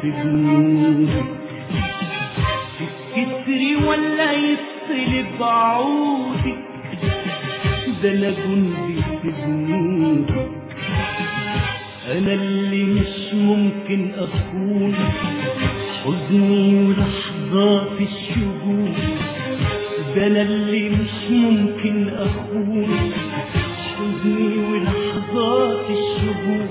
في ذنوبك تتكسري ولا يتصلب عودك ده انا جندي في ذنوبك انا اللي مش ممكن اكون حزني ولحظات الشهور ده انا اللي مش ممكن اكون حزني ولحظات الشهور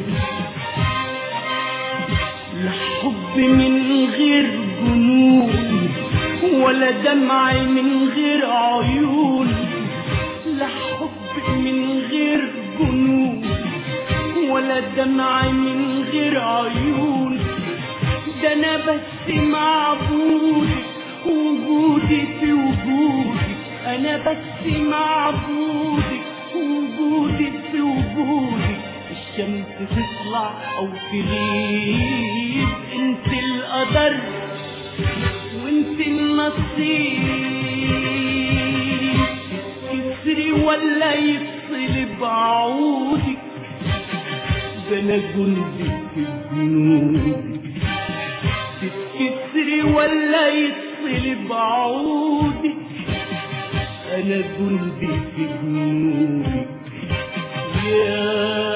لا حب من غير جنون ولا دمع من غير عيون لا حب من غير جنون ولا دمع من غير عيون ده انا بس معبودك وجودي في وجودك انا بس معبودك وجودي في وجودك الشمس تطلع او تغيب انت القدر وانت النصيب تكسري ولا يفصل بعودك ده انا جندي في جنودك تتكسري ولا يفصل بعودك انا جندي في جنودك يا